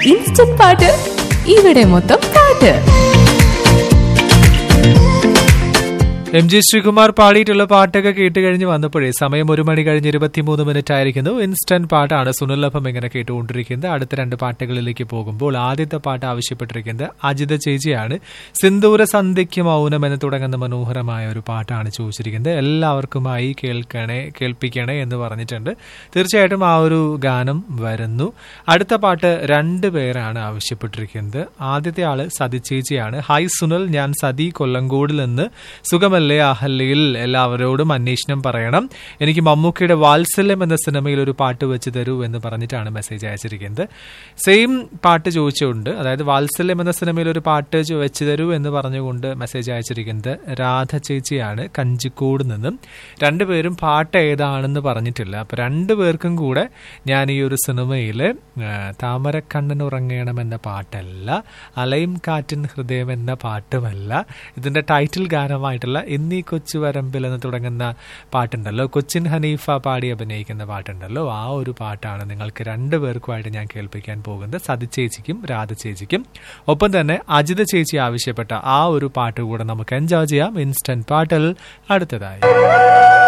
instant പാട്ട് ഇവിടെ മൊത്തം പാട്ട് എം ജി ശ്രീകുമാർ പാടിയിട്ടുള്ള പാട്ടൊക്കെ കേട്ട് കഴിഞ്ഞ് വന്നപ്പോഴേ സമയം ഒരു മണി കഴിഞ്ഞ് ഇരുപത്തിമൂന്ന് മിനിറ്റ് ആയിരിക്കുന്നു ഇൻസ്റ്റന്റ് പാട്ടാണ് സുനിലഭം ഇങ്ങനെ കേട്ടുകൊണ്ടിരിക്കുന്നത് അടുത്ത രണ്ട് പാട്ടുകളിലേക്ക് പോകുമ്പോൾ ആദ്യത്തെ പാട്ട് ആവശ്യപ്പെട്ടിരിക്കുന്നത് അജിത ചേച്ചിയാണ് സിന്ദൂര സന്ധ്യയ്ക്ക് മൗനം എന്ന് തുടങ്ങുന്ന മനോഹരമായ ഒരു പാട്ടാണ് ചോദിച്ചിരിക്കുന്നത് എല്ലാവർക്കുമായി കേൾക്കണേ കേൾപ്പിക്കണേ എന്ന് പറഞ്ഞിട്ടുണ്ട് തീർച്ചയായിട്ടും ആ ഒരു ഗാനം വരുന്നു അടുത്ത പാട്ട് രണ്ട് പേരാണ് ആവശ്യപ്പെട്ടിരിക്കുന്നത് ആദ്യത്തെ ആള് സതി ചേച്ചിയാണ് ഹായ് സുനിൽ ഞാൻ സതി കൊല്ലങ്കോടിൽ നിന്ന് സുഖമല്ലേ അഹല്യയിൽ എല്ലാവരോടും അന്വേഷണം പറയണം എനിക്ക് മമ്മൂക്കയുടെ വാത്സല്യം എന്ന സിനിമയിൽ ഒരു പാട്ട് വെച്ച് തരൂ എന്ന് പറഞ്ഞിട്ടാണ് മെസ്സേജ് അയച്ചിരിക്കുന്നത് സെയിം പാട്ട് ചോദിച്ചുകൊണ്ട് അതായത് വാത്സല്യം എന്ന സിനിമയിൽ ഒരു പാട്ട് ചോ- വെച്ച് തരൂ എന്ന് പറഞ്ഞുകൊണ്ട് മെസ്സേജ് അയച്ചിരിക്കുന്നത് രാധ ചേച്ചിയാണ് കഞ്ചിക്കോട് നിന്നും രണ്ടുപേരും പാട്ട് ഏതാണെന്ന് പറഞ്ഞിട്ടില്ല അപ്പൊ രണ്ടുപേർക്കും കൂടെ ഞാൻ ഈ ഒരു സിനിമയിൽ താമരക്കണ്ണൻ ഉറങ്ങണം എന്ന പാട്ടല്ല അലയും കാറ്റിൻ ഹൃദയം എന്ന പാട്ടുമല്ല ഇതിന്റെ ടൈറ്റിൽ ഗാനമായിട്ടുള്ള എന്നീ കൊച്ചു വരമ്പിൽ എന്ന് തുടങ്ങുന്ന പാട്ടുണ്ടല്ലോ കൊച്ചിൻ ഹനീഫ പാടി അഭിനയിക്കുന്ന പാട്ടുണ്ടല്ലോ ആ ഒരു പാട്ടാണ് നിങ്ങൾക്ക് രണ്ടുപേർക്കുമായിട്ട് ഞാൻ കേൾപ്പിക്കാൻ പോകുന്നത് സതി ചേച്ചിക്കും രാധ ചേച്ചിക്കും ഒപ്പം തന്നെ അജിത ചേച്ചി ആവശ്യപ്പെട്ട ആ ഒരു പാട്ട് കൂടെ നമുക്ക് എൻജോയ് ചെയ്യാം ഇൻസ്റ്റന്റ് പാട്ടിൽ അടുത്തതായി